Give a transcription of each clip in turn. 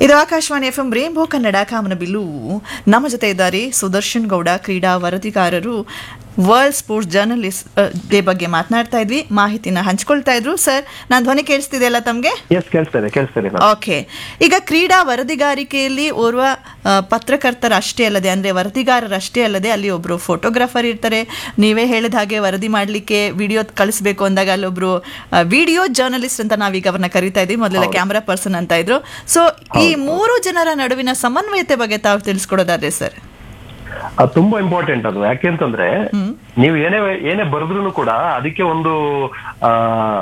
ಇದು Akashvani F M rainbow Kannada ಕಾಮನಬಿಲ್ಲು ನಮ್ಮ ಜೊತೆ ಇದ್ದಾರೆ ಸುದರ್ಶನ್ ಗೌಡ ಕ್ರೀಡಾ ವರದಿಗಾರರು ವರ್ಲ್ಡ್ ಸ್ಪೋರ್ಟ್ಸ್ ಜರ್ನಲಿಸ್ಟ್ ಡೇ ಬಗ್ಗೆ ಮಾತನಾಡ್ತಾ ಇದ್ವಿ ಮಾಹಿತಿನ ಹಂಚ್ಕೊಳ್ತಾ ಇದ್ರು ಸರ್ ನಾನು ಧ್ವನಿ ಕೇಳಿಸ್ತಿದೆ ಅಲ್ಲ ತಮಗೆ ಎಸ್ ಕೇಳಿಸ್ತದೆ ಕೇಳಿಸ್ತದೆ madam. ಓಕೆ ಈಗ ಕ್ರೀಡಾ ವರದಿಗಾರಿಕೆಯಲ್ಲಿ ಓರ್ವ ಆ, ಪತ್ರಕರ್ತರಷ್ಟೇ ಅಲ್ಲದೆ ಅಂದ್ರೆ ವರದಿಗಾರರಷ್ಟೇ ಅಲ್ಲದೆ ಅಲ್ಲಿ ಒಬ್ರು ಫೋಟೋಗ್ರಾಫರ್ ಇರ್ತಾರೆ ನೀವೇ ಹೇಳಿದ ಹಾಗೆ ವರದಿ ಮಾಡಲಿಕ್ಕೆ ವಿಡಿಯೋ ಕಳಿಸ್ಬೇಕು ಅಂದಾಗ ಅಲ್ಲೊಬ್ರು ವಿಡಿಯೋ ಜರ್ನಲಿಸ್ಟ್ ಅಂತ ನಾವೀಗ ಅವ್ರನ್ನ ಕರಿತಾ ಇದ್ವಿ ಮೊದಲೆಲ್ಲ ಕ್ಯಾಮ್ರಾ ಪರ್ಸನ್ ಅಂತ ಇದ್ರು ಸೊ ಈ ಮೂರು ಜನರ ನಡುವಿನ ಸಮನ್ವಯತೆ ಬಗ್ಗೆ ತಾವು ತಿಳಿಸ್ಕೊಡೋದಾದ್ರೆ ಸರ್ ಅದು ತುಂಬಾ ಇಂಪಾರ್ಟೆಂಟ್ ಅದು ಯಾಕೆಂತಂದ್ರೆ ನೀವು ಏನೇ ಏನೇ ಬರೆದ್ರು ಕೂಡ ಅದಕ್ಕೆ ಒಂದು ಆ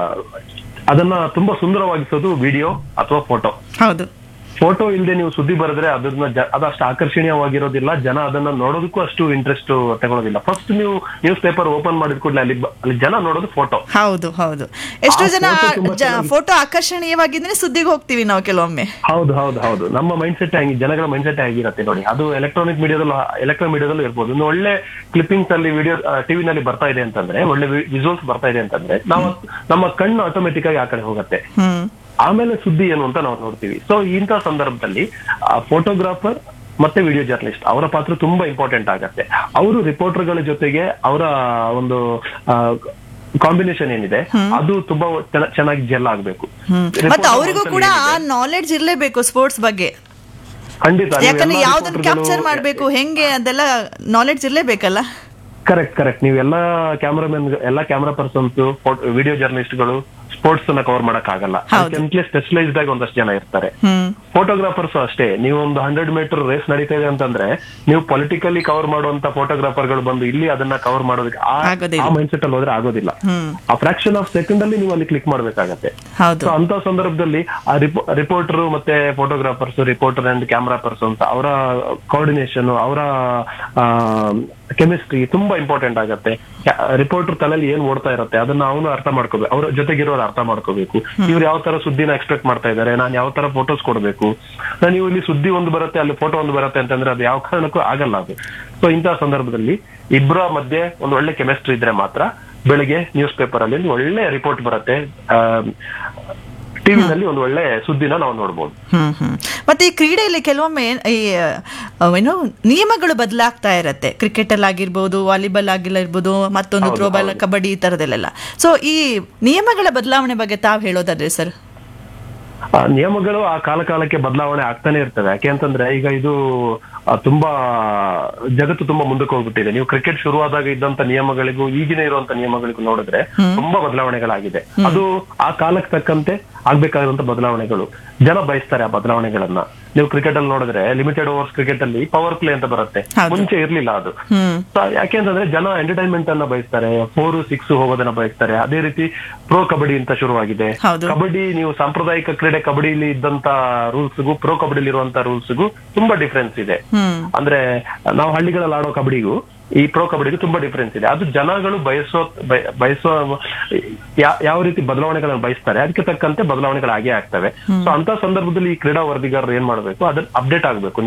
ಅದನ್ನ ತುಂಬಾ ಸುಂದರವಾಗಿಸೋದು ವಿಡಿಯೋ ಅಥವಾ ಫೋಟೋ ಹೌದು ಫೋಟೋ ಇಲ್ಲದೆ ನೀವು ಸುದ್ದಿ ಬರೆದ್ರೆ ಅದನ್ನ ಜ- ಅದಷ್ಟು ಆಕರ್ಷಣೀಯವಾಗಿರೋದಿಲ್ಲ ಜನ ಅದನ್ನ ನೋಡೋದಕ್ಕೂ ಅಷ್ಟು ಇಂಟ್ರೆಸ್ಟ್ ತಗೊಳ್ಳೋದಿಲ್ಲ ಫಸ್ಟ್ ನೀವು ನ್ಯೂಸ್ ಪೇಪರ್ ಓಪನ್ ಮಾಡಿದ ಕೂಡಲೇ ಅಲ್ಲಿ ಬ- ಅಲ್ಲಿ ಜನ ನೋಡೋದು ಫೋಟೋ ಹೌದು ಹೌದು ಎಷ್ಟೋ ಆ ಜನ photo ತುಂಬಾ ಚೆನ್ನಾಗಿ- ಫೋಟೋ ಆಕರ್ಷಣೀಯವಾಗಿದ್ರೆ ಸುದ್ದಿಗೆ ಹೋಗ್ತೀವಿ ನಾವು ಕೆಲವೊಮ್ಮೆ ಹೌದು ಹೌದು ಹೌದು ನಮ್ಮ ಮೈಂಡ್ ಸೆಟ್ ಹಂಗಿ ಜನಗಳ ಮೈಂಡ್ ಸೆಟ್ ಆಗಿರತ್ತೆ ನೋಡಿ ಅದು ಎಲೆಕ್ಟ್ರಾನಿಕ್ ಮೀಡಿಯಾದಲ್ಲೂ ಎಲೆಕ್ಟ್ರಾನಿಕ್ ಮೀಡಿಯಾದಲ್ಲೂ ಇರ್ಬೋದು ಒಂದು ಒಳ್ಳೆ ಕ್ಲಿಪ್ಪಿಂಗ್ಸ್ ಅಲ್ಲಿ ವಿಡಿಯೋ ಟಿವಿನಲ್ಲಿ ಬರ್ತಾ ಇದೆ ಅಂತಂದ್ರೆ ಒಳ್ಳೆ ವಿಜುವಲ್ಸ್ ಬರ್ತಾ ಇದೆ ಅಂತಂದ್ರೆ ನಾವು ನಮ್ಮ ಕಣ್ಣು ಆಟೋಮೆಟಿಕ್ ಆಗಿ ಆ ಕಡೆ ಹೋಗುತ್ತೆ ಹ್ಮ್ ಆಮೇಲೆ ಸುದ್ದಿ ಏನು ಅಂತ ನಾವು ನೋಡ್ತೀವಿ ಸೊ ಇಂಥ ಸಂದರ್ಭದಲ್ಲಿ ಫೋಟೋಗ್ರಾಫರ್ ಮತ್ತೆ ವಿಡಿಯೋ ಜರ್ನಲಿಸ್ಟ್ ಅವರ ಪಾತ್ರ ತುಂಬಾ ಇಂಪಾರ್ಟೆಂಟ್ ಆಗತ್ತೆ ಅವರು ರಿಪೋರ್ಟರ್ಗಳ ಜೊತೆಗೆ ಅವರ ಒಂದು ಕಾಂಬಿನೇಷನ್ ಏನಿದೆ ಅದು ತುಂಬಾ ಚೆನ್ನ- ಚೆನ್ನಾಗಿ ಜೆಲ್ ಆಗ್ಬೇಕು ಮತ್ತೆ Reporter ಅವರಿಗೂ ಅಂತ ಕೂಡ ಆ ಏನಿದೆ, ನಾಲೆಡ್ಜ್ ಇರ್ಲೇಬೇಕು ಸ್ಪೋರ್ಟ್ಸ್ ಬಗ್ಗೆ ಖಂಡಿತ ನೀವು ಯಾಕಂದ್ರೆ ಎಲ್ಲ ಯಾವ್ದನ್ನ reporterಗಳು- ಕ್ಯಾಪ್ಚರ್ ಮಾಡ್ಬೇಕು ಹೆಂಗೆ ಅದೆಲ್ಲ ನಾಲೆಡ್ಜ್ ಇರ್ಲೇಬೇಕಲ್ಲ ಕರೆಕ್ಟ್ ಕರೆಕ್ಟ್ ನೀವು ಎಲ್ಲಾ ಕ್ಯಾಮ್ರಾಮನ್ ಎಲ್ಲಾ ಕ್ಯಾಮ್ರಾ ಪರ್ಸನ್ಸ್ ವಿಡಿಯೋ ಜರ್ನಲಿಸ್ಟ್ಗಳು ಸ್ಪೋರ್ಟ್ಸ್ ಅನ್ನ ಕವರ್ ಮಾಡಕ್ ಆಗಲ್ಲ ಹೌದು. ಸ್ಪೆಷಲೈಸ್ಡ್ ಆಗಿ ಒಂದಷ್ಟು ಜನ ಇರ್ತಾರೆ ಹ್ಮ್ ಫೋಟೋಗ್ರಾಫರ್ಸ್ ಅಷ್ಟೇ ನೀವು ಒಂದು ಹಂಡ್ರೆಡ್ ಮೀಟರ್ ರೇಸ್ ನಡೀತಾ ಇದೆ ಅಂತಂದ್ರೆ ನೀವು ಪೊಲಿಟಿಕಲಿ ಕವರ್ ಮಾಡುವಂತ ಫೋಟೋಗ್ರಾಫರ್ಗಳು ಬಂದು ಇಲ್ಲಿ ಅದನ್ನ ಕವರ್ ಮಾಡೋದಕ್ಕೆ ಆ- ಆಗೋದಿಲ್ಲ. ಆ ಮೈಂಡ್ ಸೆಟ್ ಅಲ್ಲಿ ಹೋದ್ರೆ ಆಗೋದಿಲ್ಲ ಹ್ಮ್ ಆ ಫ್ರಾಕ್ಷನ್ ಆಫ್ ಸೆಕೆಂಡ್ ಅಲ್ಲಿ ನೀವು ಅಲ್ಲಿ ಕ್ಲಿಕ್ ಮಾಡ್ಬೇಕಾಗತ್ತೆ ಹೌದು ಸೊ ಅಂತ ಸಂದರ್ಭದಲ್ಲಿ ಆ ರಿಪೋರ್ಟರ್ ಮತ್ತೆ photographers reporter and camera persons ಅವರ ಕೋಆರ್ಡಿನೇಷನ್ ಅವರ ಕೆಮಿಸ್ಟ್ರಿ ತುಂಬಾ ಇಂಪಾರ್ಟೆಂಟ್ ಆಗತ್ತೆ ರಿಪೋರ್ಟರ್ ತಲೆಯಲ್ಲಿ ಏನ್ ಓಡ್ತಾ ಇರುತ್ತೆ ಅದನ್ನ ಅವನು ಅರ್ಥ ಮಾಡ್ಕೋಬೇಕು ಅವ್ರ ಜೊತೆಗಿರೋರು ಅರ್ಥ ಮಾಡ್ಕೋಬೇಕು ಇವ್ರು ಯಾವ ತರ ಸುದ್ದಿನ ಎಕ್ಸ್ಪೆಕ್ಟ್ ಮಾಡ್ತಾ ಇದ್ದಾರೆ ನಾನು ಯಾವ ತರ ಫೋಟೋಸ್ ಕೊಡ್ಬೇಕು ನಾನು ನೀವು ಇಲ್ಲಿ ಸುದ್ದಿ ಒಂದು ಬರುತ್ತೆ ಅಲ್ಲಿ ಫೋಟೋ ಒಂದು ಬರುತ್ತೆ ಅಂತಂದ್ರೆ ಅದು ಯಾವ ಕಾರಣಕ್ಕೂ ಆಗಲ್ಲ ಅದು ಸೊ ಇಂತಹ ಸಂದರ್ಭದಲ್ಲಿ ಇಬ್ಬರ ಮಧ್ಯೆ ಒಂದು ಒಳ್ಳೆ ಕೆಮಿಸ್ಟ್ರಿ ಇದ್ರೆ ಮಾತ್ರ ಬೆಳಿಗ್ಗೆ ನ್ಯೂಸ್ ಪೇಪರ್ ಅಲ್ಲಿ ಒಂದು ಒಳ್ಳೆ ರಿಪೋರ್ಟ್ ಬರುತ್ತೆ ಟಿವಿನಲ್ಲಿ ಒಂದು ಒಳ್ಳೆ ಸುದ್ದಿನ ನಾವು ನೋಡ್ಬೋದು ಹ್ಮ್ ಹ್ಮ್ ಮತ್ತೆ ಈ ಕ್ರೀಡೆಯಲ್ಲಿ ಕೆಲವೊಮ್ಮೆ ಈ ಆ, ಏನು ನಿಯಮಗಳು ಬದಲಾಗ್ತಾ ಇರತ್ತೆ ಕ್ರಿಕೆಟ್ ಅಲ್ಲಿ ಆಗಿರ್ಬೋದು ವಾಲಿಬಾಲ್ ಆಗಿಲ್ಲ ಇರ್ಬೋದು ಮತ್ತೊಂದು ಹೌದು, ಥ್ರೋಬಾಲ್ ಹೌದು. ಕಬಡ್ಡಿ ಈ ತರದಲ್ಲೆಲ್ಲ ಸೊ ಈ ನಿಯಮಗಳ ಬದಲಾವಣೆ ಬಗ್ಗೆ ತಾವು ಹೇಳೋದಾದ್ರೆ ಸರ್ ಆ ನಿಯಮಗಳು ಆ ಕಾಲ ಕಾಲಕ್ಕೆ ಬದಲಾವಣೆ ಆಗ್ತಾನೆ ಇರ್ತವೆ ಯಾಕೆ ಅಂತಂದ್ರೆ ಈಗ ಇದು ಆ, ತುಂಬಾ ಜಗತ್ತು ತುಂಬಾ ಮುಂದಕ್ಕೆ ಹೋಗ್ಬಿಟ್ಟಿದೆ ನೀವು ಕ್ರಿಕೆಟ್ ಶುರುವಾದಾಗ ಇದ್ದಂತ ನಿಯಮಗಳಿಗೂ ಈಗಿನ ಇರುವಂತ ನಿಯಮಗಳಿಗೂ ನೋಡಿದ್ರೆ ತುಂಬಾ ಬದಲಾವಣೆಗಳಾಗಿದೆ ಅದು ಆ ಕಾಲಕ್ಕೆ ತಕ್ಕಂತೆ ಆಗ್ಬೇಕಾಗಿರುವಂತ ಬದಲಾವಣೆಗಳು ಜನ ಬಯಸ್ತಾರೆ ಆ ಬದಲಾವಣೆಗಳನ್ನ ನೀವು ಕ್ರಿಕೆಟ್ ಅಲ್ಲಿ ನೋಡಿದ್ರೆ ಲಿಮಿಟೆಡ್ ಓವರ್ಸ್ ಕ್ರಿಕೆಟ್ ಅಲ್ಲಿ ಪವರ್ ಪ್ಲೇ ಅಂತ ಬರುತ್ತೆ ಹೌದು. ಮುಂಚೆ ಇರ್ಲಿಲ್ಲ ಅದು ಹ್ಮ್ ಸೊ ಯಾಕೆಂತಂದ್ರೆ ಜನ ಎಂಟರ್ಟೈನ್ಮೆಂಟ್ ಅನ್ನ ಬಯಸ್ತಾರೆ ಫೋರ್ ಸಿಕ್ಸ್ ಹೋಗೋದನ್ನ ಬಯಸ್ತಾರೆ ಅದೇ ರೀತಿ ಪ್ರೋ ಕಬಡ್ಡಿ ಅಂತ ಶುರುವಾಗಿದೆ ಹೌದು. ಕಬಡ್ಡಿ ನೀವು ಸಾಂಪ್ರದಾಯಿಕ ಕ್ರೀಡೆ ಕಬಡ್ಡಿಲಿ ಇದ್ದಂತ ರೂಲ್ಸ್ಗೂ ಪ್ರೋ ಕಬಡ್ಡಿಲಿ ಇರುವಂತ ರೂಲ್ಸ್ಗೂ ತುಂಬಾ ಡಿಫ್ರೆನ್ಸ್ ಇದೆ ಹ್ಮ್ ಅಂದ್ರೆ ನಾವು ಹಳ್ಳಿಗಳಲ್ಲಿ ಆಡೋ ಕಬಡ್ಡಿಗೂ ಈ ಪ್ರೋ ಕಬಡ್ಡಿಗೂ ತುಂಬಾ ಡಿಫ್ರೆನ್ಸ್ ಇದೆ ಅದು ಜನಗಳು ಬಯಸೋ ಬಯ- ಬಯಸೋ ಯಾ- ಯಾವ ರೀತಿ ಬದಲಾವಣೆಗಳನ್ನು ಬಯಸ್ತಾರೆ ಅದಕ್ಕೆ ತಕ್ಕಂತೆ ಬದಲಾವಣೆಗಳು ಆಗೇ ಆಗ್ತವೆ ಸೊ ಅಂತ ಸಂದರ್ಭದಲ್ಲಿ ಈ ಕ್ರೀಡಾ ವರದಿಗಾರರು ಏನ್ ಮಾಡ್ಬೇಕು ಅದನ್ನ ಅಪ್ಡೇಟ್ ಆಗ್ಬೇಕು